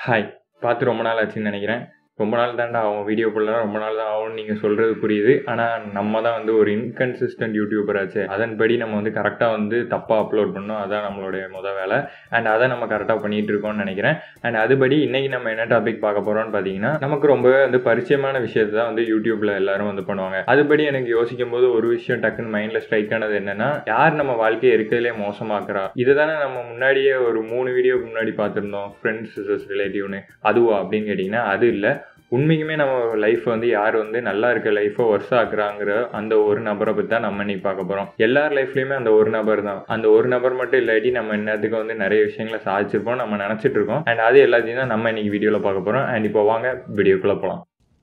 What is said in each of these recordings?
hi பார்த்து ரொம்ப நாள் ஆச்சுன்னு நினைக்கிறேன் ரொம்ப நாள் தான்டா ஆகும் வீடியோ போடலாம் ரொம்ப நாள் தான் ஆகும்னு நீங்கள் சொல்கிறது புரியுது ஆனால் நம்ம தான் வந்து ஒரு இன்கன்சிஸ்டன்ட் யூடியூபர் ஆச்சு அதன்படி நம்ம வந்து கரெக்டாக வந்து தப்பாக அப்லோட் பண்ணோம் அதான் நம்மளுடைய முத வேலை அண்ட் அதை நம்ம கரெக்டாக பண்ணிகிட்டு இருக்கோம்னு நினைக்கிறேன் அண்ட் அதுபடி இன்றைக்கி நம்ம என்ன டாபிக் பார்க்க போகிறோம்னு பார்த்தீங்கன்னா நமக்கு ரொம்பவே வந்து பரிச்சயமான விஷயத்தை தான் வந்து யூடியூப்பில் எல்லாரும் வந்து பண்ணுவாங்க அதுபடி எனக்கு யோசிக்கும் போது ஒரு விஷயம் டக்குன்னு மைண்டில் ஸ்ட்ரைக் ஆனது என்னன்னா யார் நம்ம வாழ்க்கையை இருக்கிறதுலே மோசமாக்குறா இதுதானே நம்ம முன்னாடியே ஒரு மூணு வீடியோக்கு முன்னாடி பார்த்துருந்தோம் ஃப்ரெண்ட்ஸ் ரிலேட்டிவ்னு அதுவா அப்படின்னு கேட்டிங்கன்னா அது இல்லை உண்மைக்குமே நம்ம லைஃப் வந்து யார் வந்து நல்லா இருக்க லைஃப்பை ஒர்ஸ் ஆக்குறாங்கிற அந்த ஒரு நபரை பற்றி தான் நம்ம இன்னைக்கு பார்க்க போகிறோம் எல்லார் லைஃப்லையுமே அந்த ஒரு நபர் தான் அந்த ஒரு நபர் மட்டும் இல்லாட்டி நம்ம என்னத்துக்கு வந்து நிறைய விஷயங்களை சாதிச்சிருப்போம் நம்ம நினச்சிட்டு இருக்கோம் அண்ட் அது எல்லாத்தையும் தான் நம்ம இன்னைக்கு வீடியோவில் பார்க்க போகிறோம் அண்ட் இப்போ வாங்க வீடியோக்குள்ளே போகலாம்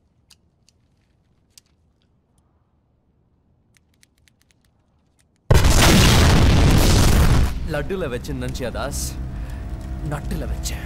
லட்டுல வச்சு நினச்சியா தாஸ் நட்டுல வச்சேன்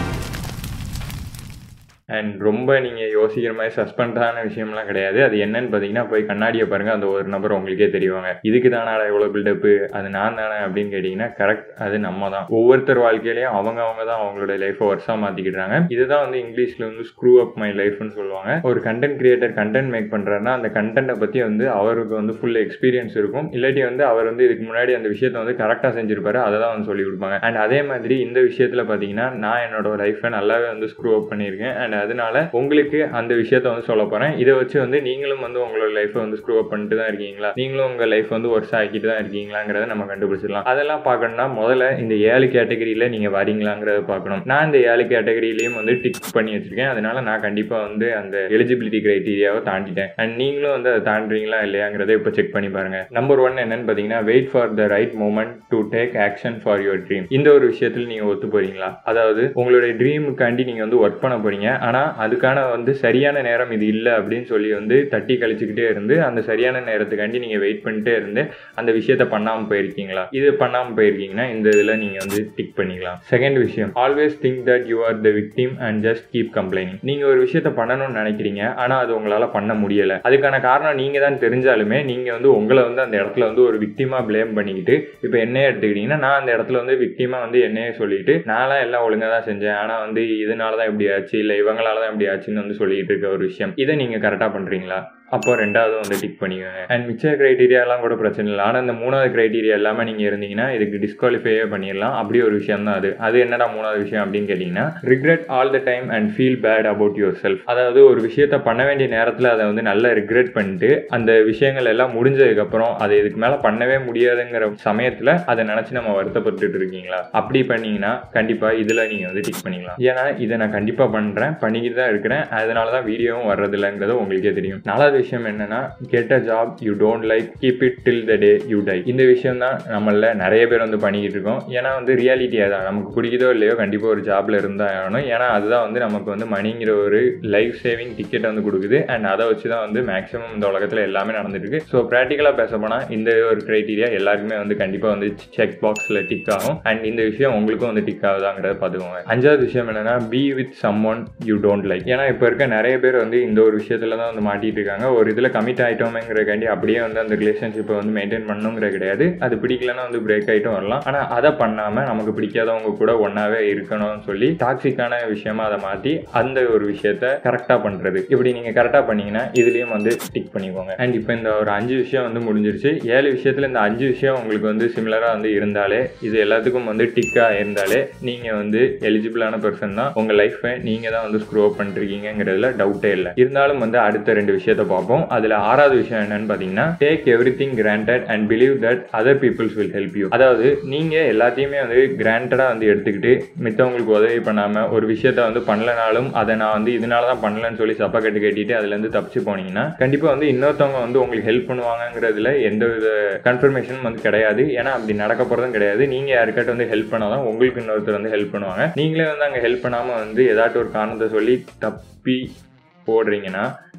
அண்ட் ரொம்ப நீங்கள் யோசிக்கிற மாதிரி சஸ்பெண்டான விஷயம்லாம் கிடையாது அது என்னன்னு பார்த்தீங்கன்னா போய் கண்ணாடியை பாருங்கள் அந்த ஒரு நபர் உங்களுக்கே தெரியுவாங்க இதுக்கு தானாடா இவ்வளோ பில்டப்பு அது நான் தானே அப்படின்னு கேட்டிங்கன்னா கரெக்ட் அது நம்ம தான் ஒவ்வொருத்தர் வாழ்க்கையிலையும் அவங்க அவங்க தான் அவங்களோட லைஃப்பை வருஷமாக மாற்றிக்கிட்டாங்க இதுதான் வந்து இங்கிலீஷில் வந்து ஸ்க்ரூ அப் மை லைஃப்னு சொல்லுவாங்க ஒரு கண்டென்ட் கிரியேட்டர் கண்டென்ட் மேக் பண்ணுறாருன்னா அந்த கண்டென்ட்டை பற்றி வந்து அவருக்கு வந்து ஃபுல் எக்ஸ்பீரியன்ஸ் இருக்கும் இல்லாட்டி வந்து அவர் வந்து இதுக்கு முன்னாடி அந்த விஷயத்தை வந்து கரெக்டாக செஞ்சிருப்பாரு அதை தான் வந்து சொல்லி கொடுப்பாங்க அண்ட் அதே மாதிரி இந்த விஷயத்தில் பார்த்தீங்கன்னா நான் என்னோட லைஃப்பை நல்லாவே வந்து ஸ்க்ரூ அப் பண்ணியிருக்கேன் அண்ட் அதனால உங்களுக்கு அந்த விஷயத்த வந்து சொல்ல போகிறேன் இதை வச்சு வந்து நீங்களும் வந்து உங்களோட லைஃப்பை வந்து ஸ்க்ரூ அப் பண்ணிட்டு தான் இருக்கீங்களா நீங்களும் உங்கள் லைஃப் வந்து ஒர்ஸ் ஆக்கிட்டு தான் இருக்கீங்களாங்கிறத நம்ம கண்டுபிடிச்சிடலாம் அதெல்லாம் பார்க்கணும்னா முதல்ல இந்த ஏழு கேட்டகரியில் நீங்கள் வரீங்களாங்கிறத பார்க்கணும் நான் இந்த ஏழு கேட்டகரியிலையும் வந்து டிக் பண்ணி வச்சிருக்கேன் அதனால நான் கண்டிப்பாக வந்து அந்த எலிஜிபிலிட்டி கிரைட்டீரியாவை தாண்டிட்டேன் அண்ட் நீங்களும் வந்து அதை தாண்டுறீங்களா இல்லையாங்கிறத இப்போ செக் பண்ணி பாருங்க நம்பர் ஒன் என்னன்னு பார்த்தீங்கன்னா wait for the right moment to take action for your dream இந்த ஒரு விஷயத்தில் நீங்கள் ஒத்து போறீங்களா அதாவது உங்களுடைய ட்ரீமுக்காண்டி நீங்கள் வந்து ஒர்க் பண்ண போறீங்க ஆனால் அதுக்கான வந்து சரியான நேரம் இது இல்லை அப்படின்னு சொல்லி வந்து தட்டி கழிச்சுக்கிட்டே இருந்து அந்த சரியான நேரத்துக்காண்டி நீங்கள் வெயிட் பண்ணிட்டே இருந்து அந்த விஷயத்த பண்ணாமல் போயிருக்கீங்களா இது பண்ணாமல் போயிருக்கீங்கன்னா இந்த இதில் நீங்கள் வந்து டிக் பண்ணிக்கலாம் செகண்ட் விஷயம் always think that you are the victim and just keep complaining நீங்கள் ஒரு விஷயத்த பண்ணணும்னு நினைக்கிறீங்க ஆனால் அது உங்களால் பண்ண முடியலை அதுக்கான காரணம் நீங்கள் தான் தெரிஞ்சாலுமே நீங்கள் வந்து உங்களை வந்து அந்த இடத்துல வந்து ஒரு விக்டிமாக ப்ளேம் பண்ணிக்கிட்டு இப்போ என்னையே எடுத்துக்கிட்டிங்கன்னா நான் அந்த இடத்துல வந்து விக்டிமாக வந்து என்னையே சொல்லிட்டு நான்லாம் எல்லாம் ஒழுங்காக தான் செஞ்சேன் ஆனால் வந்து இதனால தான் இப்படி ஆச்சு இல்லை இவங்களால தான் இப்படி ஆச்சுன்னு வந்து சொல்லிட்டு இருக்க ஒரு விஷயம் இதை நீங்கள் கரெக்டாக பண்ணுறீங்களா அப்போ ரெண்டாவது வந்து டிக் பண்ணிக்கோங்க அண்ட் மிச்ச க்ரைட்டீரியாலாம் கூட பிரச்சனை இல்லை ஆனால் இந்த மூணாவது க்ரைட்டீரியா எல்லாமே நீங்கள் இருந்தீங்கன்னா இதுக்கு டிஸ்குவாலிஃபையே பண்ணிடலாம் அப்படி ஒரு விஷயம் தான் அது அது என்னடா மூணாவது விஷயம் அப்படின்னு கேட்டிங்கன்னா regret all the time and feel bad about yourself அதாவது ஒரு விஷயத்த பண்ண வேண்டிய நேரத்தில் அதை வந்து நல்லா ரிக்ரெட் பண்ணிட்டு அந்த விஷயங்கள் எல்லாம் முடிஞ்சதுக்கப்புறம் அதை இதுக்கு மேலே பண்ணவே முடியாதுங்கிற சமயத்தில் அதை நினச்சி நம்ம வருத்தப்பட்டுட்டு இருக்கீங்களா அப்படி பண்ணீங்கன்னா கண்டிப்பாக இதில் நீங்கள் வந்து டிக் பண்ணிக்கலாம் ஏன்னா இதை நான் கண்டிப்பாக பண்ணுறேன் பண்ணிக்கிட்டு தான் இருக்கிறேன் அதனால தான் வீடியோவும் வர்றதில்லைங்கிறது உங்களுக்கே தெரியும் நாலாவது விஷயம் என்னன்னா get a job you don't like keep it till the day you die இந்த விஷயம் தான் நம்மள நிறைய பேர் வந்து பண்ணிக்கிட்டு இருக்கோம் ஏன்னா வந்து ரியாலிட்டி அதான் நமக்கு பிடிக்குதோ இல்லையோ கண்டிப்பாக ஒரு ஜாப்ல இருந்தால் ஆகணும் ஏன்னா அதுதான் வந்து நமக்கு வந்து மணிங்கிற ஒரு லைஃப் சேவிங் டிக்கெட் வந்து கொடுக்குது அண்ட் அதை வச்சு தான் வந்து மேக்ஸிமம் இந்த உலகத்தில் எல்லாமே நடந்துட்டு இருக்கு ஸோ ப்ராக்டிக்கலாக பேச போனால் இந்த ஒரு க்ரைட்டீரியா எல்லாருக்குமே வந்து கண்டிப்பாக வந்து செக் பாக்ஸில் டிக் ஆகும் அண்ட் இந்த விஷயம் உங்களுக்கும் வந்து டிக் ஆகுதாங்கிறத பார்த்துக்கோங்க அஞ்சாவது விஷயம் என்னன்னா be with someone you don't like ஏன்னா இப்போ இருக்க நிறைய பேர் வந்து இந்த ஒரு விஷயத்துல தான் வந்து மாட்டிட்டு இருக்காங்க ஒரு இதில் கமிட் ஆகிட்டோமேங்கிறக்காண்டி அப்படியே வந்து அந்த ரிலேஷன்ஷிப்பை வந்து மெயின்டைன் பண்ணணுங்கிற கிடையாது அது பிடிக்கலன்னா வந்து பிரேக் ஆகிட்டும் வரலாம் ஆனால் அதை பண்ணாமல் நமக்கு பிடிக்காதவங்க கூட ஒன்றாவே இருக்கணும்னு சொல்லி டாக்ஸிக்கான விஷயமா அதை மாற்றி அந்த ஒரு விஷயத்த கரெக்டாக பண்ணுறது இப்படி நீங்கள் கரெக்டாக பண்ணீங்கன்னா இதுலேயும் வந்து டிக் பண்ணிக்கோங்க அண்ட் இப்போ இந்த ஒரு அஞ்சு விஷயம் வந்து முடிஞ்சிருச்சு ஏழு விஷயத்தில் இந்த அஞ்சு விஷயம் உங்களுக்கு வந்து சிமிலராக வந்து இருந்தாலே இது எல்லாத்துக்கும் வந்து டிக்காக இருந்தாலே நீங்கள் வந்து எலிஜிபிளான பர்சன் தான் உங்கள் லைஃப்பை நீங்கள் தான் வந்து ஸ்க்ரோ அப் பண்ணிருக்கீங்கிறதுல டவுட்டே இல்லை இருந்தாலும் வந்து அடுத்த ரெண்டு விஷயத்த பார்ப்போம் அதில் ஆறாவது விஷயம் என்னன்னு பார்த்தீங்கன்னா take everything granted and believe that other peoples will help you அதாவது நீங்கள் எல்லாத்தையுமே வந்து கிராண்டடாக வந்து எடுத்துக்கிட்டு மித்தவங்களுக்கு உதவி பண்ணாமல் ஒரு விஷயத்த வந்து பண்ணலனாலும் அதை நான் வந்து இதனால தான் பண்ணலன்னு சொல்லி சப்பா கட்டு கட்டிட்டு அதுலேருந்து தப்பிச்சு போனீங்கன்னா கண்டிப்பாக வந்து இன்னொருத்தவங்க வந்து உங்களுக்கு ஹெல்ப் பண்ணுவாங்கங்கிறதுல எந்த வித கன்ஃபர்மேஷனும் வந்து கிடையாது ஏன்னா அப்படி நடக்க போகிறதும் கிடையாது நீங்கள் யாருக்கிட்ட வந்து ஹெல்ப் பண்ணாதான் உங்களுக்கு இன்னொருத்தர் வந்து ஹெல்ப் பண்ணுவாங்க நீங்களே வந்து அங்கே ஹெல்ப் பண்ணாமல் வந்து ஏதாட்டும் ஒரு காரணத்தை சொல்லி தப்பி போடுறீங்கன்னா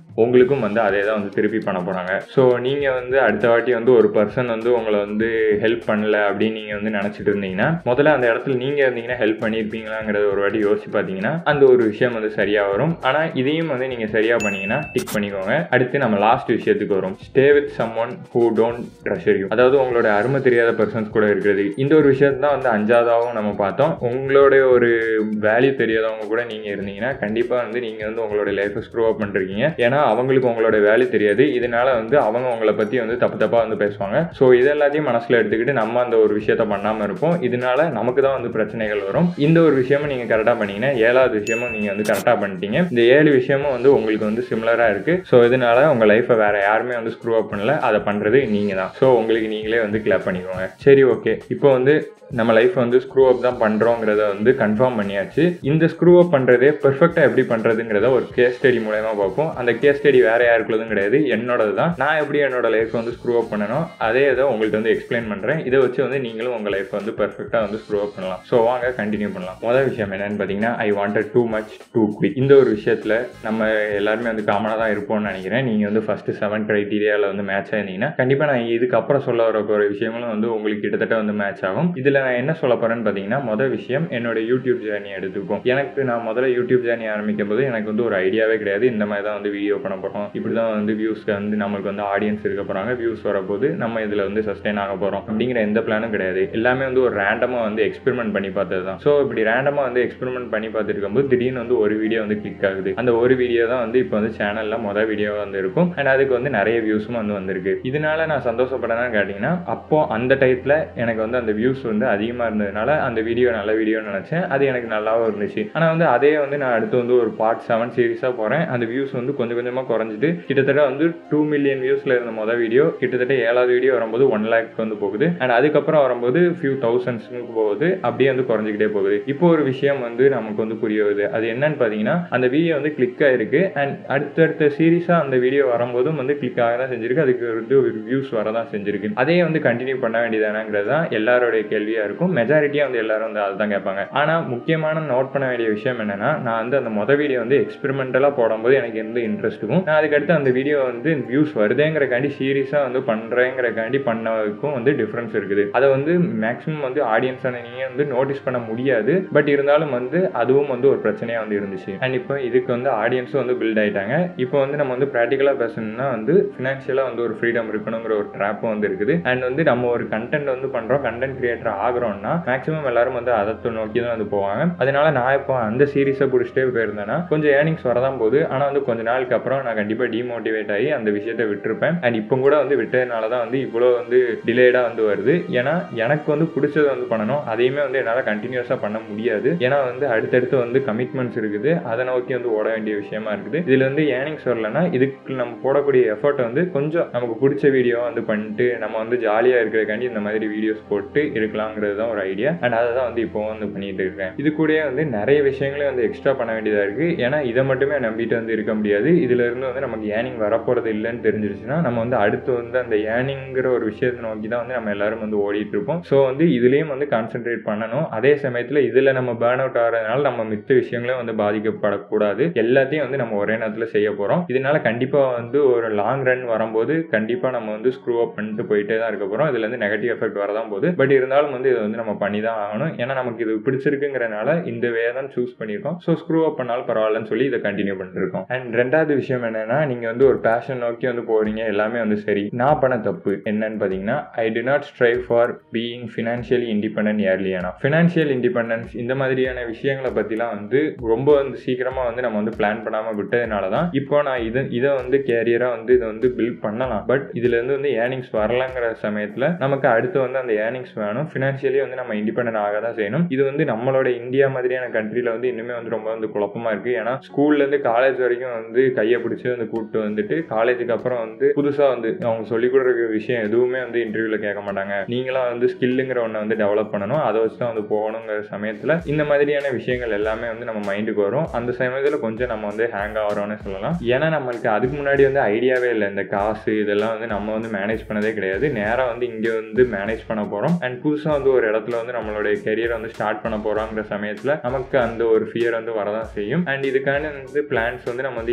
உங்களுக்கும் வந்து அதே தான் வந்து திருப்பி பண்ண போகிறாங்க ஸோ நீங்கள் வந்து அடுத்த வாட்டி வந்து ஒரு பர்சன் வந்து உங்களை வந்து ஹெல்ப் பண்ணல அப்படின்னு நீங்கள் வந்து நினச்சிட்டு இருந்தீங்கன்னா முதல்ல அந்த இடத்துல நீங்கள் இருந்தீங்கன்னா ஹெல்ப் பண்ணியிருப்பீங்களாங்கிறத ஒரு வாட்டி யோசிச்சு பார்த்தீங்கன்னா அந்த ஒரு விஷயம் வந்து சரியாக வரும் ஆனால் இதையும் வந்து நீங்கள் சரியாக பண்ணீங்கன்னா டிக் பண்ணிக்கோங்க அடுத்து நம்ம லாஸ்ட் விஷயத்துக்கு வரும் stay with someone who don't treasure you அதாவது உங்களோட அருமை தெரியாத பர்சன்ஸ் கூட இருக்கிறது இந்த ஒரு விஷயத்தை தான் வந்து அஞ்சாவதாகவும் நம்ம பார்த்தோம் உங்களுடைய ஒரு வேல்யூ தெரியாதவங்க கூட நீங்கள் இருந்தீங்கன்னா கண்டிப்பாக வந்து நீங்கள் வந்து உங்களோட லைஃப்பை ஸ்க்ரூ அப் பண்ணுறீங்க ஏன்னா அவங்களுக்கு உங்களோட வேல்யூ தெரியாது இதனால வந்து அவங்க உங்களை பற்றி வந்து தப்பு தப்பாக வந்து பேசுவாங்க ஸோ இது எல்லாத்தையும் மனசில் எடுத்துக்கிட்டு நம்ம அந்த ஒரு விஷயத்த பண்ணாமல் இருப்போம் இதனால நமக்கு தான் வந்து பிரச்சனைகள் வரும் இந்த ஒரு விஷயமும் நீங்கள் கரெக்டாக பண்ணீங்கன்னா ஏழாவது விஷயமும் நீங்கள் வந்து கரெக்டாக பண்ணிட்டீங்க இந்த ஏழு விஷயமும் வந்து உங்களுக்கு வந்து சிமிலராக இருக்குது ஸோ இதனால உங்கள் லைஃப்பை வேற யாருமே வந்து ஸ்க்ரூ அப் பண்ணல அதை பண்ணுறது நீங்கள் தான் ஸோ உங்களுக்கு நீங்களே வந்து கிளாப் பண்ணிக்கோங்க சரி ஓகே இப்போ வந்து நம்ம லைஃப் வந்து ஸ்க்ரூ அப் தான் பண்ணுறோங்கிறத வந்து கன்ஃபார்ம் பண்ணியாச்சு இந்த ஸ்க்ரூ அப் பண்ணுறதே பெர்ஃபெக்டாக எப்படி பண்ணுறதுங்கிறத ஒரு கேஸ் ஸ்டடி மூலயமா பார்ப்போம் அந்த கேஸ் ஸ்டடி வேற யாருக்குள்ளதும் கிடையாது என்னோடது தான் நான் எப்படி என்னோட லைஃப் வந்து ஸ்க்ரூ அப் பண்ணணும் அதே இதை உங்கள்கிட்ட வந்து எக்ஸ்பிளைன் பண்ணுறேன் இதை வச்சு வந்து நீங்களும் உங்கள் லைஃப் வந்து பெர்ஃபெக்டாக வந்து ஸ்க்ரூ அப் பண்ணலாம் ஸோ வாங்க கண்டினியூ பண்ணலாம் முதல் விஷயம் என்னன்னு பார்த்தீங்கன்னா I wanted too much too quick இந்த ஒரு விஷயத்தில் நம்ம எல்லாருமே வந்து காமனாக தான் இருப்போம்னு நினைக்கிறேன் நீங்கள் வந்து ஃபஸ்ட்டு செவன் க்ரைட்டீரியாவில் வந்து மேட்ச் ஆயிருந்தீங்கன்னா கண்டிப்பாக நான் இதுக்கப்புறம் சொல்ல வர போகிற விஷயங்களும் வந்து உங்களுக்கு கிட்டத்தட்ட வந்து மேட்ச் ஆகும் இதில் நான் என்ன சொல்ல போகிறேன்னு பார்த்தீங்கன்னா மொதல் விஷயம் என்னோட யூடியூப் ஜேர்னி எடுத்துப்போம் எனக்கு நான் முதல்ல யூடியூப் ஜேர்னி ஆரம்பிக்கும் போது எனக்கு வந்து ஒரு ஐடியாவே கிடையாது இந்த மாதிரி தான் வந்து வீடியோ பண்ண போகிறோம் இப்படி தான் வந்து வியூஸ்க்கு வந்து நம்மளுக்கு வந்து ஆடியன்ஸ் இருக்க போகிறாங்க வியூஸ் வரப்போது நம்ம இதில் வந்து சஸ்டெயின் ஆக போகிறோம் அப்படிங்கிற எந்த பிளானும் கிடையாது எல்லாமே வந்து ஒரு ரேண்டமாக வந்து எக்ஸ்பெரிமெண்ட் பண்ணி பார்த்தது தான் ஸோ இப்படி ரேண்டமாக வந்து எக்ஸ்பெரிமெண்ட் பண்ணி பார்த்துருக்கும்போது திடீர்னு வந்து ஒரு வீடியோ வந்து கிளிக் ஆகுது அந்த ஒரு வீடியோ தான் வந்து இப்போ வந்து சேனலில் மொதல் வீடியோ வந்து இருக்கும் அண்ட் அதுக்கு வந்து நிறைய வியூஸும் வந்து வந்திருக்கு இதனால நான் சந்தோஷப்படணும்னு கேட்டிங்கன்னா அப்போ அந்த டயத்தில் எனக்கு வந்து அந்த வியூஸ் வந்து அதிகமாக இருந்ததுனால அந்த வீடியோ நல்ல வீடியோன்னு நினச்சேன் அது எனக்கு நல்லாவும் இருந்துச்சு ஆனால் வந்து அதே வந்து நான் அடுத்து வந்து ஒரு பார்ட் செவன் சீரிஸாக போகிறேன் அந்த வியூஸ் வந்து கொஞ்சம் கொஞ்சமாக குறைஞ்சிட்டு கிட்டத்தட்ட வந்து டூ மில்லியன் வியூஸில் இருந்த மொதல் வீடியோ கிட்டத்தட்ட ஏழாவது வீடியோ வரும்போது ஒன் லேக் வந்து போகுது அண்ட் அதுக்கப்புறம் வரும்போது ஃபியூ தௌசண்ட்ஸ்க்கு போகுது அப்படியே வந்து குறைஞ்சிக்கிட்டே போகுது இப்போ ஒரு விஷயம் வந்து நமக்கு வந்து புரிய வருது அது என்னன்னு பார்த்தீங்கன்னா அந்த வீடியோ வந்து கிளிக் ஆயிருக்கு அண்ட் அடுத்தடுத்த சீரிஸாக அந்த வீடியோ வரும்போதும் வந்து கிளிக் ஆக தான் செஞ்சிருக்கு அதுக்கு வந்து ஒரு வியூஸ் வர தான் செஞ்சிருக்கு அதே வந்து கண்டினியூ பண்ண வேண்டியதானங்கிறது தான் எல்லாருடைய கேள்வியாக இருக்கும் மெஜாரிட்டியாக வந்து எல்லாரும் வந்து அதுதான் கேட்பாங்க ஆனால் முக்கியமான நோட் பண்ண வேண்டிய விஷயம் என்னன்னா நான் வந்து அந்த மொதல் வீடியோ வந்து எக்ஸ்பெரிமெண்டலாக போடும்போது எனக்கு எந்த இன்ட்ரெஸ்ட்டுக்கும் நான் அதுக்கடுத்து அந்த வீடியோ வந்து வியூஸ் வருதேங்கிறக்காண்டி சீரியஸாக வந்து பண்ணுறேங்கிறக்காண்டி பண்ணதுக்கும் வந்து டிஃப்ரென்ஸ் இருக்குது அதை வந்து மேக்ஸிமம் வந்து ஆடியன்ஸான நீங்கள் வந்து நோட்டீஸ் பண்ண முடியாது பட் இருந்தாலும் வந்து அதுவும் வந்து ஒரு பிரச்சனையாக வந்து இருந்துச்சு அண்ட் இப்போ இதுக்கு வந்து ஆடியன்ஸும் வந்து பில்ட் ஆயிட்டாங்க இப்போ வந்து நம்ம வந்து ப்ராக்டிக்கலாக பேசணும்னா வந்து ஃபினான்ஷியலாக வந்து ஒரு ஃப்ரீடம் இருக்கணுங்கிற ஒரு ட்ராப்பும் வந்து இருக்குது அண்ட் வந்து நம்ம ஒரு கண்டென்ட் வந்து பண்ணுறோம் கண்டென்ட் கிரியேட்டர் ஆகிறோம்னா மேக்ஸிமம் எல்லாரும் வந்து அதை நோக்கி தான் வந்து போவாங்க அதனால நான் இப்போ அந்த சீரிஸை பிடிச்சிட்டே போயிருந்தேன்னா கொஞ்சம் ஏர்னிங்ஸ் வரதான் போகுது ஆனால் வந்து கொஞ்ச நாளுக்கு அப்புறம் நான் கண்டிப்பாக டிமோட்டிவேட் ஆகி அந்த விஷயத்தை விட்டுருப்பேன் அண்ட் இப்போ கூட வந்து விட்டதுனால தான் வந்து இவ்வளோ வந்து டிலேடாக வந்து வருது ஏன்னா எனக்கு வந்து பிடிச்சதை வந்து பண்ணணும் அதையுமே வந்து என்னால் கண்டினியூஸாக பண்ண முடியாது ஏன்னா வந்து அடுத்தடுத்து வந்து கமிட்மெண்ட்ஸ் இருக்குது அதை நோக்கி வந்து ஓட வேண்டிய விஷயமா இருக்குது இதில் வந்து ஏர்னிங்ஸ் வரலன்னா இதுக்கு நம்ம போடக்கூடிய எஃபர்ட் வந்து கொஞ்சம் நமக்கு பிடிச்ச வீடியோ வந்து பண்ணிட்டு நம்ம வந்து ஜாலியாக இருக்கிறதுக்காண்டி இந்த மாதிரி வீடியோஸ் போட்டு இருக்கலாங்கிறது தான் ஒரு ஐடியா அண்ட் அதை தான் வந்து இப்போ வந்து பண்ணிட்டு இருக்கேன் இது கூடயே வந்து நிறைய விஷயங்களையும் வந்து எக்ஸ்ட்ரா பண்ண வேண்டியதாக இருக்குது ஏன்னா இதை மட்டுமே நம்பிட்டு வந்து இருக்க முடியாது இதுல இருந்து வந்து நமக்கு ஏர்னிங் வரப்போறது இல்லைன்னு தெரிஞ்சிருச்சுன்னா நம்ம வந்து அடுத்து வந்து அந்த ஏர்னிங்கிற ஒரு விஷயத்தை நோக்கி தான் வந்து நம்ம எல்லாரும் வந்து ஓடிட்டு இருப்போம் ஸோ வந்து இதுலேயும் வந்து கான்சென்ட்ரேட் பண்ணணும் அதே சமயத்தில் இதில் நம்ம பேர்ன் அவுட் ஆகிறதுனால நம்ம மித்த விஷயங்களும் வந்து பாதிக்கப்படக்கூடாது எல்லாத்தையும் வந்து நம்ம ஒரே நேரத்தில் செய்ய போகிறோம் இதனால கண்டிப்பாக வந்து ஒரு லாங் ரன் வரும்போது கண்டிப்பாக நம்ம வந்து ஸ்க்ரூ அப் பண்ணிட்டு போயிட்டே தான் இருக்க போகிறோம் இதுல இருந்து நெகட்டிவ் எஃபெக்ட் வரதான் போகுது பட் இருந்தாலும் வந்து இதை வந்து நம்ம பண்ணி தான் ஆகணும் ஏன்னா நமக்கு இது பிடிச்சிருக்குங்கிறனால இந்த வே தான் சூஸ் பண்ணியிருக்கோம் ஸோ ஸ்க்ரூ அப் பண்ணாலும் பரவாயில்லன்னு சொல்லி இதை கண்டினியூ பண்ணிட்டு இருக்கோம் அண்ட் ரெண்டாவது விஷயம் என்னன்னா நீங்க வந்து ஒரு பேஷன் நோக்கி வந்து போறீங்க எல்லாமே வந்து சரி நான் பண்ண தப்பு என்னன்னு பார்த்தீங்கன்னா I did not strive for being financially independent ஏர்லியானா ஃபினான்ஷியல் இண்டிபெண்டன்ஸ் இந்த மாதிரியான விஷயங்களை பற்றிலாம் வந்து ரொம்ப வந்து சீக்கிரமாக வந்து நம்ம வந்து பிளான் பண்ணாமல் விட்டதுனால தான் இப்போ நான் இது இதை வந்து கேரியராக வந்து இதை வந்து பில்ட் பண்ணலாம் பட் இதுலேருந்து வந்து ஏர்னிங்ஸ் வரலங்கிற சமயத்தில் நமக்கு அடுத்து வந்து அந்த ஏர்னிங்ஸ் வேணும் ஃபினான்ஷியலி வந்து நம்ம இண்டிபெண்டன்ட் ஆக தான் செய்யணும் இது வந்து நம்மளோட இந்தியா மாதிரியான கண்ட்ரியில் வந்து இன்னுமே வந்து ரொம்ப வந்து குழப்பமா இருக்கு ஏன்னா ஸ்கூல்லேருந்து காலேஜ் வரைக்கும் வந்து கையை பிடிச்சி வந்து கூப்பிட்டு வந்துட்டு காலேஜுக்கு அப்புறம் வந்து புதுசாக வந்து அவங்க சொல்லிக் கொடுக்குற விஷயம் எதுவுமே வந்து இன்டர்வியூவில் கேட்க மாட்டாங்க நீங்களாம் வந்து ஸ்கில்லுங்கிற ஒன்றை வந்து டெவலப் பண்ணணும் அதை வச்சு தான் வந்து போகணுங்கிற சமயத்தில் இந்த மாதிரியான விஷயங்கள் எல்லாமே வந்து நம்ம மைண்டுக்கு வரும் அந்த சமயத்தில் கொஞ்சம் நம்ம வந்து ஹேங் ஆகிறோம்னு சொல்லலாம் ஏன்னா நம்மளுக்கு அதுக்கு முன்னாடி வந்து ஐடியாவே இல்லை இந்த காசு இதெல்லாம் வந்து நம்ம வந்து மேனேஜ் பண்ணதே கிடையாது நேராக வந்து இங்கே வந்து மேனேஜ் பண்ண போகிறோம் அண்ட் புதுசாக வந்து ஒரு இடத்துல வந்து நம்மளுடைய கெரியரை வந்து ஸ்டார்ட் பண்ண போகிறோங்கிற சமயத்தில் நமக்கு அந்த ஒரு ஃபியர் வந்து வரதான் செய்யும் அண்ட் இதுக்கான வந்து பிளான்ஸ் வந்து நம்ம வந்து ஏர்லியராக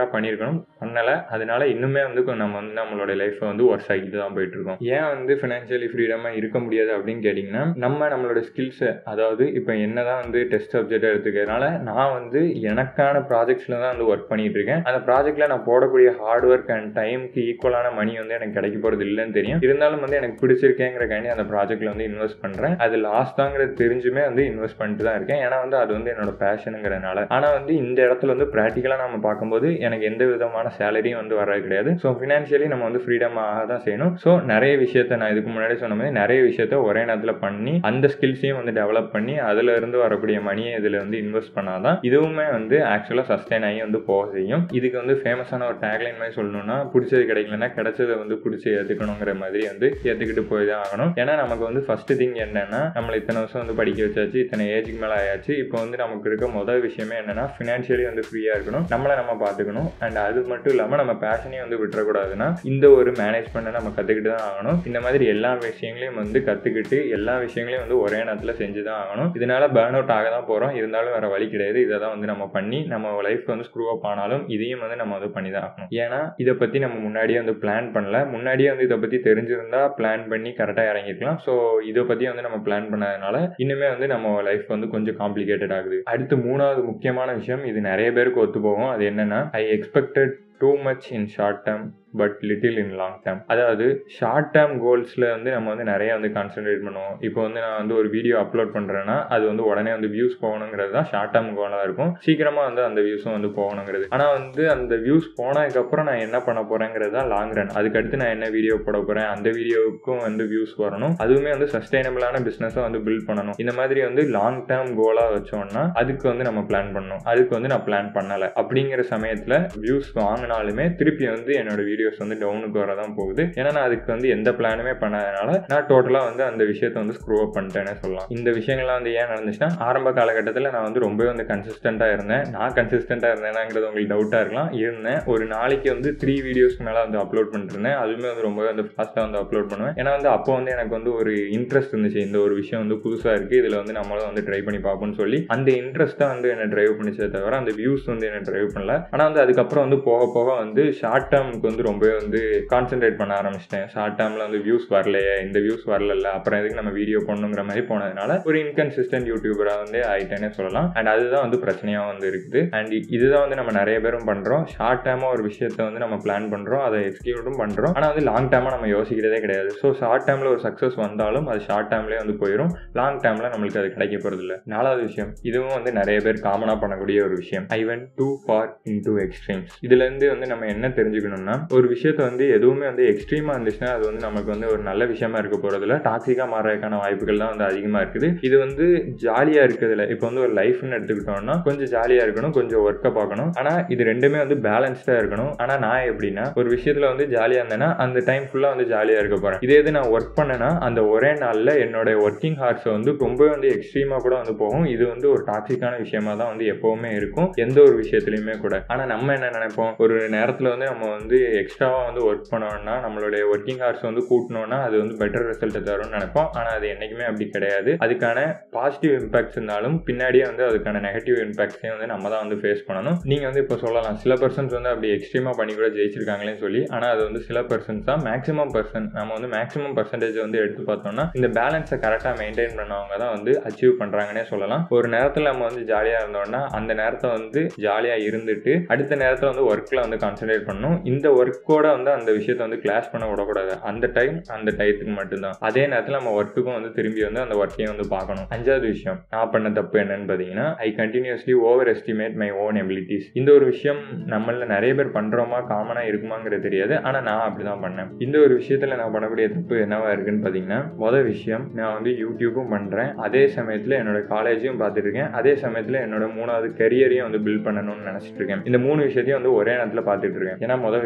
ப்ரிப்பேராக பண்ணியிருக்கணும் பண்ணலை அதனால இன்னுமே வந்து கொ- நம்ம வந்து நம்மளோட லைஃப்பை வந்து ஒர்ஸ் ஆகிட்டு தான் போயிட்டு இருக்கோம் ஏன் வந்து ஃபினான்ஷியலி ஃப்ரீடமாக இருக்க முடியாது அப்படின்னு கேட்டிங்கன்னா நம்ம நம்மளோட ஸ்கில்ஸை அதாவது இப்போ என்ன தான் வந்து டெஸ்ட் சப்ஜெக்ட் எடுத்துக்கிறதுனால நான் வந்து எனக்கான ப்ராஜெக்ட்ஸில் தான் வந்து ஒர்க் பண்ணிட்டு இருக்கேன் அந்த ப்ராஜெக்ட்டில் நான் போடக்கூடிய ஹார்ட் ஒர்க் அண்ட் டைமுக்கு ஈக்குவலான மணி வந்து எனக்கு கிடைக்க போகிறது இல்லைன்னு தெரியும் இருந்தாலும் வந்து எனக்கு பிடிச்சிருக்கேங்கிறக்காண்டி அந்த ப்ராஜெக்ட்டில் வந்து இன்வெஸ்ட் பண்ணுறேன் அது லாஸ் தாங்கிறது தெரிஞ்சுமே வந்து இன்வெஸ்ட் பண்ணிட்டு தான் இருக்கேன் ஏன்னா வந்து அது வந்து என்னோட பேஷனுங்கிறனால ஆனால் வந்து இந்த இடத்துல வந்து ப்ராக்டிக்கலாக நம்ம பார்க்கும்போது எனக்கு எந்த விதமான சேலரியும் வந்து வர்றது கிடையாது ஸோ ஃபினான்ஷியலி நம்ம வந்து ஃப்ரீடமாக தான் செய்யணும் ஸோ நிறைய விஷயத்த நான் இதுக்கு முன்னாடி சொன்ன மாதிரி நிறைய விஷயத்த ஒரே நேரத்தில் பண்ணி அந்த ஸ்கில்ஸையும் வந்து டெவலப் பண்ணி அதுல இருந்து வரக்கூடிய மணியை இதில் வந்து இன்வெஸ்ட் பண்ணாதான் இதுவுமே வந்து ஆக்சுவலாக சஸ்டைன் ஆகி வந்து போக செய்யும் இதுக்கு வந்து ஃபேமஸான ஒரு டேக்லைன் மாதிரி சொல்லணும்னா பிடிச்சது கிடைக்கலன்னா கிடைச்சதை வந்து பிடிச்சி ஏற்றுக்கணுங்கிற மாதிரி வந்து ஏற்றுக்கிட்டு போய் தான் ஆகணும் ஏன்னா நமக்கு வந்து ஃபர்ஸ்ட் திங் என்னன்னா நம்மளை இத்தனை வருஷம் வந்து படிக்க வச்சாச்சு இத்தனை ஏஜுக்கு மேலே ஆயாச்சு இப்போ வந்து நமக்கு இருக்க முதல் விஷயமே என்னன்னா ஃபினான்ஷியலி வந்து ஃப்ரீயாக இருக்கணும் நம்மளை நம்ம பார்த்துக்கணும் அண்ட் அது மட்டும் இல்லாமல் நம்ம பேஷனையும் வந்து விட்டுறக்கூடாதுன்னா இந்த ஒரு மேனேஜ்மெண்ட்டை நம்ம கற்றுக்கிட்டு தான் ஆகணும் இந்த மாதிரி எல்லா விஷயங்களையும் வந்து கற்றுக்கிட்டு எல்லா விஷயங்களையும் வந்து ஒரே நேரத்தில் செஞ்சு தான் ஆகணும் இதனால பேர்ன் அவுட் ஆக தான் போகிறோம் இருந்தாலும் வேற வழி கிடையாது இதை தான் வந்து நம்ம பண்ணி நம்ம லைஃப் வந்து ஸ்க்ரூ அப் ஆனாலும் இதையும் வந்து நம்ம வந்து பண்ணி தான் ஆகணும் ஏன்னா இதை பற்றி நம்ம முன்னாடியே வந்து பிளான் பண்ணல முன்னாடியே வந்து இதை பற்றி தெரிஞ்சிருந்தா பிளான் பண்ணி கரெக்டாக இறங்கிருக்கலாம் ஸோ இதை பற்றி வந்து நம்ம பிளான் பண்ணதுனால இன்னுமே வந்து நம்ம லைஃப் வந்து கொஞ்சம் காம்ப்ளிகேட்டட் ஆகுது அடுத்து மூணாவது முக்கியமான விஷயம் இது நிறைய பேருக்கு ஒத்து போகும் அது என்னன்னா I expected too much in short term but little in long term அதாவது ஷார்ட் டேர்ம் கோல்ஸில் வந்து நம்ம வந்து நிறைய வந்து கான்சென்ட்ரேட் பண்ணுவோம் இப்போ வந்து நான் வந்து ஒரு வீடியோ அப்லோட் பண்ணுறேன்னா அது வந்து உடனே வந்து வியூஸ் போகணுங்கிறது தான் ஷார்ட் டேர்ம் கோலாக இருக்கும் சீக்கிரமாக வந்து அந்த வியூஸும் வந்து போகணுங்கிறது ஆனால் வந்து அந்த வியூஸ் போனதுக்கப்புறம் நான் என்ன பண்ண போகிறேங்கிறது தான் லாங் ரன் அதுக்கடுத்து நான் என்ன வீடியோ போட போகிறேன் அந்த வீடியோவுக்கும் வந்து வியூஸ் வரணும் அதுவுமே வந்து சஸ்டைனபிளான பிஸ்னஸை வந்து பில்ட் பண்ணணும் இந்த மாதிரி வந்து லாங் டேர்ம் கோலாக வச்சோம்னா அதுக்கு வந்து நம்ம பிளான் பண்ணணும் அதுக்கு வந்து நான் பிளான் பண்ணலை அப்படிங்கிற சமயத்தில் வியூஸ் வாங்கினாலுமே திருப்பி வந்து என்னோட வீடியோஸ் வந்து டவுனுக்கு வர தான் போகுது ஏன்னா நான் அதுக்கு வந்து எந்த பிளானுமே பண்ணாதனால நான் டோட்டலாக வந்து அந்த விஷயத்தை வந்து ஸ்க்ரூ அப் பண்ணிட்டேனே சொல்லலாம் இந்த விஷயங்கள்லாம் வந்து ஏன் நடந்துச்சுன்னா ஆரம்ப காலகட்டத்தில் நான் வந்து ரொம்பவே வந்து கன்சிஸ்டண்ட்டாக இருந்தேன் நான் கன்சிஸ்டண்ட்டாக இருந்தேனாங்கிறது உங்களுக்கு டவுட்டாக இருக்கலாம் இருந்தேன் ஒரு நாளைக்கு வந்து த்ரீ வீடியோஸ்க்கு மேலே வந்து அப்லோட் பண்ணிருந்தேன் அதுவுமே வந்து ரொம்பவே வந்து ஃபாஸ்ட்டாக வந்து அப்லோட் பண்ணுவேன் ஏன்னா வந்து அப்போ வந்து எனக்கு வந்து ஒரு இன்ட்ரெஸ்ட் இருந்துச்சு இந்த ஒரு விஷயம் வந்து புதுசாக இருக்குது இதில் வந்து நம்மளும் வந்து ட்ரை பண்ணி பார்ப்போம்னு சொல்லி அந்த இன்ட்ரெஸ்ட் தான் வந்து என்னை ட்ரைவ் பண்ணிச்சே தவிர அந்த வியூஸ் வந்து என்ன ட்ரைவ் பண்ணல ஆனால் வந்து அதுக்கப்புறம் வந்து போக போக வந்து ஷார்ட் டேர்முக்கு வந்து ரொம்பவே வந்து கான்சென்ட்ரேட் பண்ண ஆரம்பிச்சிட்டேன் ஷார்ட் டேர்மில் வந்து வியூஸ் வரலையே இந்த வியூஸ் வரல அப்புறம் எதுக்கு நம்ம வீடியோ பண்ணுங்கிற மாதிரி போனதுனால ஒரு இன்கன்சிஸ்டன்ட் யூடியூபராக வந்து ஆயிட்டேனே சொல்லலாம் அண்ட் அதுதான் வந்து பிரச்சனையாக வந்து இருக்குது அண்ட் இதுதான் வந்து நம்ம நிறைய பேரும் பண்ணுறோம் ஷார்ட் டேர்மாக ஒரு விஷயத்தை வந்து நம்ம பிளான் பண்ணுறோம் அதை எக்ஸிக்யூட்டும் பண்ணுறோம் ஆனால் வந்து லாங் டேர்மாக நம்ம யோசிக்கிறதே கிடையாது ஸோ ஷார்ட் டேர்மில் ஒரு சக்ஸஸ் வந்தாலும் அது ஷார்ட் டேர்ம்லேயே வந்து போயிடும் லாங் டேர்மில் நம்மளுக்கு அது கிடைக்க போகிறது இல்லை நாலாவது விஷயம் இதுவும் வந்து நிறைய பேர் காமனாக பண்ணக்கூடிய ஒரு விஷயம் I went too far into extremes இதுலேருந்து வந்து நம்ம என்ன தெரிஞ்சுக்கணும்னா ஒரு விஷயத்தை வந்து எதுவுமே வந்து எக்ஸ்ட்ரீமாக இருந்துச்சுன்னா அது வந்து நமக்கு வந்து ஒரு நல்ல விஷயமா இருக்க போகிறதுல டாக்ஸிக்காக மாறதுக்கான வாய்ப்புகள் தான் வந்து அதிகமாக இருக்குது இது வந்து ஜாலியாக இருக்கிறதுல இப்போ வந்து ஒரு லைஃப்னு எடுத்துக்கிட்டோம்னா கொஞ்சம் ஜாலியாக இருக்கணும் கொஞ்சம் ஒர்க்கை பார்க்கணும் ஆனால் இது ரெண்டுமே வந்து பேலன்ஸ்டாக இருக்கணும் ஆனால் நான் எப்படின்னா ஒரு விஷயத்தில் வந்து ஜாலியாக இருந்தேன்னா அந்த டைம் ஃபுல்லாக வந்து ஜாலியாக இருக்க போகிறேன் இதே இது நான் ஒர்க் பண்ணேன்னா அந்த ஒரே நாளில் என்னோட ஒர்க்கிங் ஹார்ஸை வந்து ரொம்பவே வந்து எக்ஸ்ட்ரீமாக கூட வந்து போகும் இது வந்து ஒரு டாக்ஸிக்கான விஷயமா தான் வந்து எப்போவுமே இருக்கும் எந்த ஒரு விஷயத்துலையுமே கூட ஆனால் நம்ம என்ன நினைப்போம் ஒரு நேரத்தில் வந்து நம்ம வந்து எக்ஸ்ட்ராவாக வந்து ஒர்க் பண்ணோம்னா நம்மளுடைய ஒர்க்கிங் ஹார்ஸ் வந்து கூட்டணும்னா அது வந்து பெட்டர் ரிசல்ட்டை தரும்னு நினைப்போம் ஆனால் அது என்றைக்குமே அப்படி கிடையாது அதுக்கான பாசிட்டிவ் இம்பாக்ட்ஸ் இருந்தாலும் பின்னாடியே வந்து அதுக்கான நெகட்டிவ் இம்பாக்ட்ஸையும் வந்து நம்ம தான் வந்து ஃபேஸ் பண்ணணும் நீங்கள் வந்து இப்போ சொல்லலாம் சில பர்சன்ஸ் வந்து அப்படி எக்ஸ்ட்ரீமாக பண்ணி கூட ஜெயிச்சிருக்காங்களேன்னு சொல்லி ஆனால் அது வந்து சில பர்சன்ஸ் தான் மேக்ஸிமம் பர்சன் நம்ம வந்து மேக்ஸிமம் பர்சன்டேஜ் வந்து எடுத்து பார்த்தோம்னா இந்த பேலன்ஸை கரெக்டாக மெயின்டைன் பண்ணவங்க தான் வந்து அச்சீவ் பண்ணுறாங்கன்னே சொல்லலாம் ஒரு நேரத்தில் நம்ம வந்து ஜாலியாக இருந்தோம்னா அந்த நேரத்தை வந்து ஜாலியாக இருந்துட்டு அடுத்த நேரத்தில் வந்து ஒர்க்கில் வந்து கான்சென்ட்ரேட் பண்ணணும் இந்த ஒர்க்கோட வந்து அந்த விஷயத்தை வந்து கிளாஸ் பண்ண விடக்கூடாது அந்த டைம் அந்த டயத்துக்கு மட்டும்தான் அதே நேரத்தில் நம்ம ஒர்க்குக்கும் வந்து திரும்பி வந்து அந்த ஒர்க்கையும் வந்து பார்க்கணும் அஞ்சாவது விஷயம் நான் பண்ண தப்பு என்னன்னு பார்த்தீங்கன்னா I continuously overestimate my own abilities இந்த ஒரு விஷயம் நம்மள நிறைய பேர் பண்ணுறோமா காமனாக இருக்குமாங்கிறது தெரியாது ஆனால் நான் அப்படி தான் பண்ணேன் இந்த ஒரு விஷயத்தில் நான் பண்ணக்கூடிய தப்பு என்னவா இருக்குன்னு பார்த்தீங்கன்னா மொதல் விஷயம் நான் வந்து யூடியூப்பும் பண்ணுறேன் அதே சமயத்தில் என்னோட காலேஜையும் பார்த்துட்டு இருக்கேன் அதே சமயத்தில் என்னோட மூணாவது கெரியரையும் வந்து பில்ட் பண்ணணும்னு நினச்சிட்டு இருக்கேன் இந்த மூணு விஷயத்தையும் வந்து ஒரே நேரத்தில் பார்த்துட்டு இருக்கேன் ஏன்னா மொதல் விஷயம் யூடியூப்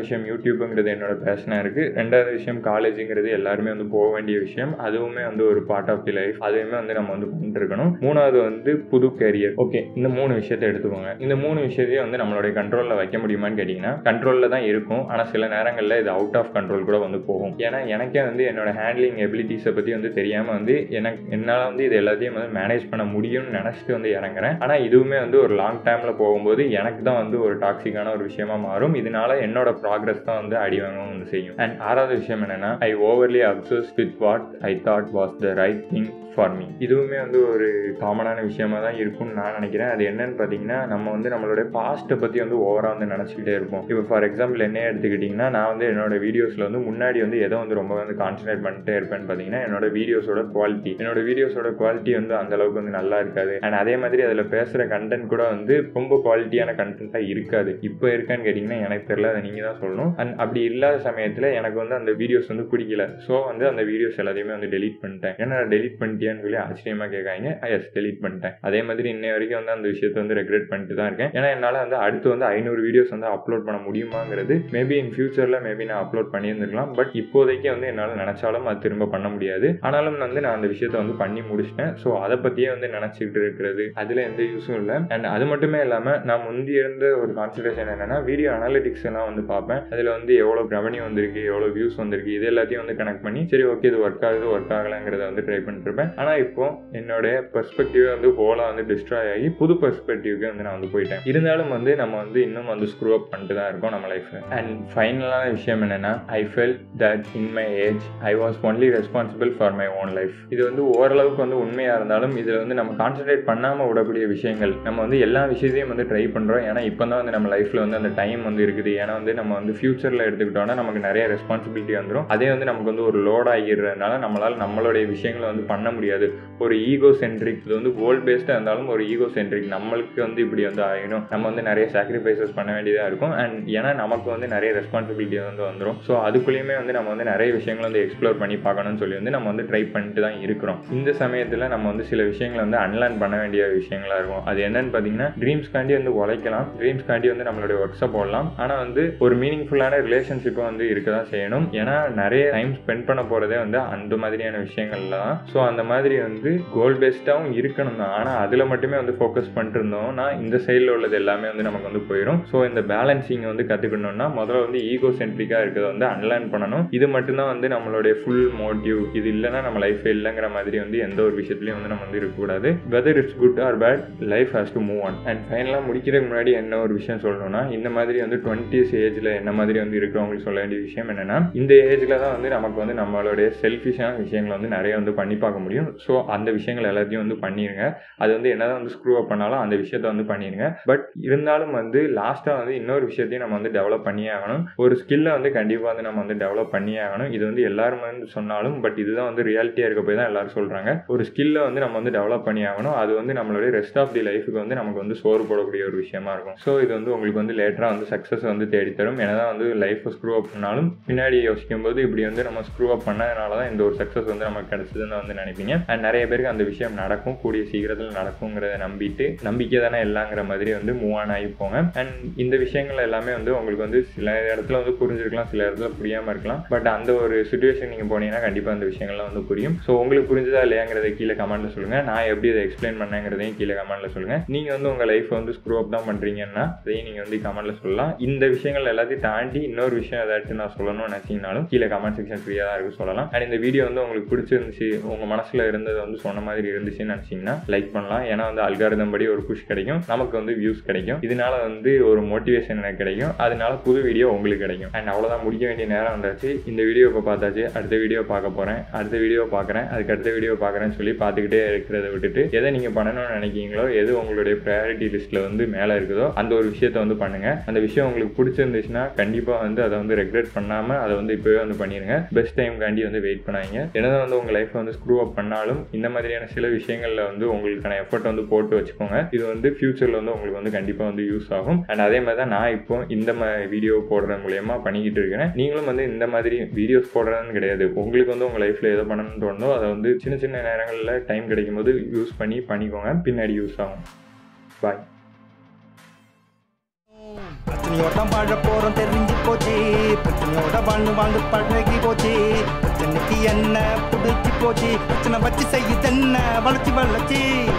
யூடியூப்புங்கிறது என்னோட பேஷனாக இருக்குது ரெண்டாவது விஷயம் காலேஜுங்கிறது எல்லாருமே வந்து போக வேண்டிய விஷயம் அதுவுமே வந்து ஒரு பார்ட் ஆஃப் தி லைஃப் அதுவுமே வந்து நம்ம வந்து பண்ணிட்டு இருக்கணும் மூணாவது வந்து புது கேரியர் ஓகே இந்த மூணு விஷயத்தை எடுத்துக்கோங்க இந்த மூணு விஷயத்தையும் வந்து நம்மளுடைய கண்ட்ரோலில் வைக்க முடியுமான்னு கேட்டிங்கன்னா கண்ட்ரோலில் தான் இருக்கும் ஆனால் சில நேரங்களில் இது அவுட் ஆஃப் கண்ட்ரோல் கூட வந்து போகும் ஏன்னா எனக்கே வந்து என்னோட ஹேண்ட்லிங் எபிலிட்டிஸை பற்றி வந்து தெரியாமல் வந்து எனக்கு என்னால் வந்து இது எல்லாத்தையும் வந்து மேனேஜ் பண்ண முடியும்னு நினச்சிட்டு வந்து இறங்குறேன் ஆனால் இதுவுமே வந்து ஒரு லாங் டைமில் போகும்போது எனக்கு தான் வந்து ஒரு டாக்ஸிக்கான ஒரு விஷயமா மாறும் இதனால என்னோட ப்ராக்ரஸ் தான் வந்து அடி வாங்கவும் வந்து செய்யும் அண்ட் ஆறாவது விஷயம் என்னன்னா I overly obsessed with what I thought was the right thing for me இதுவுமே வந்து ஒரு காமனான விஷயமா தான் இருக்கும்னு நான் நினைக்கிறேன் அது என்னன்னு பார்த்தீங்கன்னா நம்ம வந்து நம்மளுடைய பாஸ்ட்டை பற்றி வந்து ஓவராக வந்து நினச்சிக்கிட்டே இருப்போம் இப்போ ஃபார் எக்ஸாம்பிள் என்ன எடுத்துக்கிட்டிங்கன்னா நான் வந்து என்னோட வீடியோஸில் வந்து முன்னாடி வந்து எதை வந்து ரொம்ப வந்து கான்சன்ட்ரேட் பண்ணிட்டே இருப்பேன்னு பார்த்தீங்கன்னா என்னோட வீடியோஸோட குவாலிட்டி என்னோட வீடியோஸோட குவாலிட்டி வந்து அந்த அளவுக்கு வந்து நல்லா இருக்காது அண்ட் அதே மாதிரி அதில் பேசுகிற கண்டென்ட் கூட வந்து ரொம்ப குவாலிட்டியான கண்டென்ட்டாக இருக்காது இப்போ இருக்கான்னு கேட்டிங்கன்னா எனக்கு தெரியல அதை நீங்கள் தான் சொல்லணும் அண்ட் அப்படி இல்லாத சமயத்தில் எனக்கு வந்து அந்த வீடியோஸ் வந்து பிடிக்கல ஸோ வந்து அந்த வீடியோஸ் எல்லாத்தையுமே வந்து டெலீட் பண்ணிட்டேன் ஏன்னா டெலீட் பண்ணிட்டியான்னு சொல்லி ஆச்சரியமாக கேட்காங்க எஸ் டெலீட் பண்ணிட்டேன் அதே மாதிரி இன்னை வரைக்கும் வந்து அந்த விஷயத்தை வந்து ரெக்ரெட் பண்ணிட்டு தான் இருக்கேன் ஏன்னா என்னால் வந்து அடுத்து வந்து ஐநூறு வீடியோஸ் வந்து அப்லோட் பண்ண முடியுமாங்கிறது மேபி இன் ஃபியூச்சரில் மேபி நான் அப்லோட் பண்ணியிருந்திருக்கலாம் பட் இப்போதைக்கு வந்து என்னால் நினச்சாலும் அது திரும்ப பண்ண முடியாது ஆனாலும் வந்து நான் அந்த விஷயத்தை வந்து பண்ணி முடிச்சிட்டேன் ஸோ அதை பற்றியே வந்து நினச்சிக்கிட்டு இருக்கிறது அதில் எந்த யூஸும் இல்லை அண்ட் அது மட்டுமே இல்லாமல் நான் முந்தி இருந்த ஒரு கான்சன்ட்ரேஷன் என்னன்னா வீடியோ அனாலிட்டிக்ஸ் எல்லாம் வந்து பார்ப்பேன் அதில் வந்து எவ்வளோ ரெவன்யூ வந்திருக்கு எவ்வளோ வியூஸ் வந்திருக்கு இது எல்லாத்தையும் வந்து கனெக்ட் பண்ணி சரி ஓகே இது ஒர்க் ஆகுது ஒர்க் ஆகலைங்கிறத வந்து ட்ரை பண்ணிட்டு இருப்பேன் ஆனால் இப்போ என்னுடைய பெர்ஸ்பெக்டிவ் வந்து ஹோலாக வந்து டிஸ்ட்ராய் ஆகி புது பெர்ஸ்பெக்டிவ்க்கு வந்து நான் வந்து போயிட்டேன் இருந்தாலும் வந்து நம்ம வந்து இன்னும் வந்து ஸ்க்ரூ அப் பண்ணிட்டு தான் இருக்கோம் நம்ம லைஃப்பில் அண்ட் ஃபைனலான விஷயம் என்னென்னா I felt that in my age I was only responsible for my own life இது வந்து ஓரளவுக்கு வந்து உண்மையாக இருந்தாலும் இதில் வந்து நம்ம கான்சென்ட்ரேட் பண்ணாமல் விடக்கூடிய விஷயங்கள் நம்ம வந்து எல்லா விஷயத்தையும் வந்து ட்ரை பண்ணுறோம் ஏன்னா இப்போ தான் வந்து நம்ம லைஃப்பில் வந்து அந்த டைம் வந்து இருக்குது ஏன்னா வந்து நம்ம வந்து ஃபியூச்சரில் எடுத்துக்கிட்டோம்னா நமக்கு நிறைய ரெஸ்பான்சிபிலிட்டி வந்துடும் அதே வந்து நமக்கு வந்து ஒரு லோட் ஆகிடுறதுனால நம்மளால் நம்மளுடைய விஷயங்களை வந்து பண்ண முடியாது ஒரு ஈகோ சென்ட்ரிக் இது வந்து கோல் பேஸ்டாக இருந்தாலும் ஒரு ஈகோ சென்ட்ரிக் நம்மளுக்கு வந்து இப்படி வந்து ஆகிடும் நம்ம வந்து நிறைய சாக்ரிஃபைசஸ் பண்ண வேண்டியதாக இருக்கும் அண்ட் ஏன்னா நமக்கு வந்து நிறைய ரெஸ்பான்சிபிலிட்டி வந்து வந்துடும் ஸோ அதுக்குள்ளேயுமே வந்து நம்ம வந்து நிறைய விஷயங்களை வந்து எக்ஸ்ப்ளோர் பண்ணி பார்க்கணும்னு சொல்லி வந்து நம்ம வந்து ட்ரை பண்ணிட்டு தான் இருக்கிறோம் இந்த சமயத்தில் நம்ம வந்து சில விஷயங்களை வந்து அன்லேர்ன் பண்ண வேண்டிய விஷயங்களா இருக்கும் அது என்னன்னு பார்த்தீங்கன்னா ட்ரீம்ஸ்காண்டி வந்து உழைக்கலாம் ட்ரீம்ஸ்காண்டி வந்து நம்மளுடைய ஒர்க்ஸை போடலாம் ஆனால் வந்து ஒரு மீனிங்ஃபுல்லான ரிலேஷன்ஷிப்பை வந்து இருக்க தான் செய்யணும் ஏன்னா நிறைய டைம் ஸ்பெண்ட் பண்ண போகிறதே வந்து அந்த மாதிரியான விஷயங்கள்ல தான் ஸோ அந்த மாதிரி வந்து கோல் பேஸ்டாகவும் இருக்கணும் தான் ஆனால் அதில் மட்டுமே வந்து ஃபோக்கஸ் பண்ணிட்டு இருந்தோம்னா இந்த சைடில் உள்ளது எல்லாமே வந்து நமக்கு வந்து போயிடும் ஸோ இந்த பேலன்சிங் வந்து கற்றுக்கணும்னா முதல்ல வந்து ஈகோ சென்ட்ரிக்காக இருக்கிறத வந்து அன்லேர்ன் பண்ணணும் இது மட்டும்தான் வந்து நம்மளுடைய ஃபுல் மோட்டிவ் இது இல்லைன்னா நம்ம லைஃப் இல்லைங்கிற மாதிரி வந்து எந்த ஒரு விஷயத்துலையும் வந்து நம்ம வந்து இருக்கக்கூடாது whether it's good or bad life has to move on and ஃபைனலாக முடிக்கிறதுக்கு முன்னாடி என்ன ஒரு விஷயம் சொல்லணும்னா இந்த மாதிரி வந்து டுவெண்ட்டிஸ் ஏஜில் என்ன மாதிரி வந்து இருக்கிறவங்களுக்கு சொல்ல வேண்டிய விஷயம் என்னென்னா இந்த ஏஜில் தான் வந்து நமக்கு வந்து நம்மளுடைய செல்ஃபிஷான விஷயங்களை வந்து நிறைய வந்து பண்ணி பார்க்க முடியும் ஸோ அந்த விஷயங்கள் எல்லாத்தையும் வந்து பண்ணிடுங்க அது வந்து என்னதான் வந்து ஸ்க்ரூ அப் பண்ணாலும் அந்த விஷயத்த வந்து பண்ணிடுங்க பட் இருந்தாலும் வந்து லாஸ்ட்டாக வந்து இன்னொரு விஷயத்தையும் நம்ம வந்து டெவலப் பண்ணியே ஆகணும் ஒரு ஸ்கில்லை வந்து கண்டிப்பாக வந்து நம்ம வந்து டெவலப் பண்ணியே ஆகணும் இது வந்து எல்லாரும் வந்து சொன்னாலும் பட் இதுதான் வந்து ரியாலிட்டியாக இருக்க போய் தான் எல்லாரும் சொல்கிறாங்க ஒரு ஸ்கில்லை வந்து நம்ம வந்து டெவலப் பண்ணி ஆகணும் அது வந்து நம்மளுடைய ரெஸ்ட் ஆஃப் தி லைஃபுக்கு வந்து நமக்கு வந்து சோறு போடக்கூடிய ஒரு விஷயமா இருக்கும் ஸோ இது வந்து உங்களுக்கு வந்து லேட்டராக வந்து சக்ஸஸ் வந்து தேடித்தரும் என்னதான் வந்து லைஃப்பை ஸ்க்ரூ அப் பண்ணாலும் பின்னாடி யோசிக்கும் போது இப்படி வந்து நம்ம ஸ்க்ரூ அப் பண்ணதுனால தான் இந்த ஒரு சக்ஸஸ் வந்து நமக்கு கிடைச்சதுன்னு வந்து நினைப்பீங்க அண்ட் நிறைய பேருக்கு அந்த விஷயம் நடக்கும் கூடிய சீக்கிரத்தில் நடக்குங்கிறத நம்பிட்டு நம்பிக்கை தானே எல்லாங்கிற மாதிரி வந்து மூவ் ஆன் ஆகி போங்க அண்ட் இந்த விஷயங்கள் எல்லாமே வந்து உங்களுக்கு வந்து சில இடத்துல வந்து புரிஞ்சிருக்கலாம் சில இடத்துல புரியாமல் இருக்கலாம் பட் அந்த ஒரு சுச்சுவேஷன் நீங்கள் போனீங்கன்னா கண்டிப்பாக அந்த விஷயங்கள்லாம் வந்து புரியும் ஸோ உங்களுக்கு புரிஞ்சதா இல்லையாங்கிறத கீழே கமெண்ட்ல சொல்லுங்கள் நான் எப்படி அதை எக்ஸ்பிளைன் பண்ணேங்கிறதையும் கீழே கமெண்ட்ல சொல்லுங்கள் நீங்கள் வந்து உங்கள் லைஃப் வந்து ஸ்க்ரூ அப் தான் பண்ணுறீங்கன்னா அதையும் நீங்கள் வந்து கமெண்ட்ல சொல்லலாம் இந்த விஷயங்கள் எல்லாத்தையும் தாண்டி இன்னொரு விஷயம் ஏதாச்சும் நான் சொல்லணும்னு நினச்சிங்கனாலும் கீழே கமெண்ட் செக்ஷன் ஃப்ரீயாக தான் இருக்கு சொல்லலாம் அண்ட் இந்த வீடியோ வந்து உங்களுக்கு பிடிச்சிருந்துச்சு உங்கள் மனசில் இருந்தது வந்து சொன்ன மாதிரி இருந்துச்சுன்னு நினச்சிங்கன்னா லைக் பண்ணலாம் ஏன்னா வந்து அல்காரதம் படி ஒரு புஷ் கிடைக்கும் நமக்கு வந்து வியூஸ் கிடைக்கும் இதனால வந்து ஒரு மோட்டிவேஷன் எனக்கு கிடைக்கும் அதனால புது வீடியோ உங்களுக்கு கிடைக்கும் அண்ட் அவ்வளோதான் முடிக்க வேண்டிய நேரம் வந்தாச்சு இந்த வீடியோ இப்போ பார்த்தாச்சு அடுத்த வீடியோ பார்க்க போகிறேன் அடுத்த வீடியோ பார்க்குறேன் அதுக்கு அடுத்த வீடியோ பார்க்குறேன்னு சொல்லி பார்த்துக்கிட்டே இருக்கிறத விட்டுட்டு எதை நீங்கள் பண்ணணும்னு நினைக்கிறீங்களோ எது உங்களுடைய ப்ரையாரிட்டி லிஸ்ட்டில் வந்து மேலே இருக்குதோ அந்த ஒரு விஷயத்தை வந்து பண்ணுங்கள் அந்த விஷயம் உங்களுக்கு பிடிச்சிருந்துச்சுன்னா கண்டிப்பாக வந்து அதை வந்து ரெக்ரெட் பண்ணாமல் அதை வந்து இப்போவே வந்து பண்ணிடுங்க பெஸ்ட் டைம்காண்டி வந்து வெயிட் பண்ணாங்க என்னதான் வந்து உங்கள் லைஃப்பை வந்து ஸ்க்ரூ அப் பண்ணாலும் இந்த மாதிரியான சில விஷயங்களில் வந்து உங்களுக்கான எஃபர்ட் வந்து போட்டு வச்சுக்கோங்க இது வந்து ஃபியூச்சரில் வந்து உங்களுக்கு வந்து கண்டிப்பாக வந்து யூஸ் ஆகும் அண்ட் அதே மாதிரி தான் நான் இப்போ இந்த வீடியோ போடுறது மூலயமா பண்ணிக்கிட்டு இருக்கிறேன் நீங்களும் வந்து இந்த மாதிரி வீடியோஸ் போடுறதுன்னு கிடையாது உங்களுக்கு வந்து உங்கள் லைஃப்பில் எதை பண்ணணும்னு தோணுதோ அதை வந்து சின்ன சின்ன நேரங்களில் டைம் கிடைக்கும் போது யூஸ் பண்ணி பண்ணிக்கோங்க பின்னாடி யூஸ் ஆகும் பாய் அத்தனையோர் தான் வாழ போறோம் தெரிஞ்சு போச்சு பிரச்சனையோட வாழ்ந்து வாழ்ந்து பழகி போச்சு பிரச்சனைக்கு என்ன புடிச்சு போச்சு பிரச்சனை வச்சு செய்யுது என்ன வளர்ச்சி வளர்ச்சி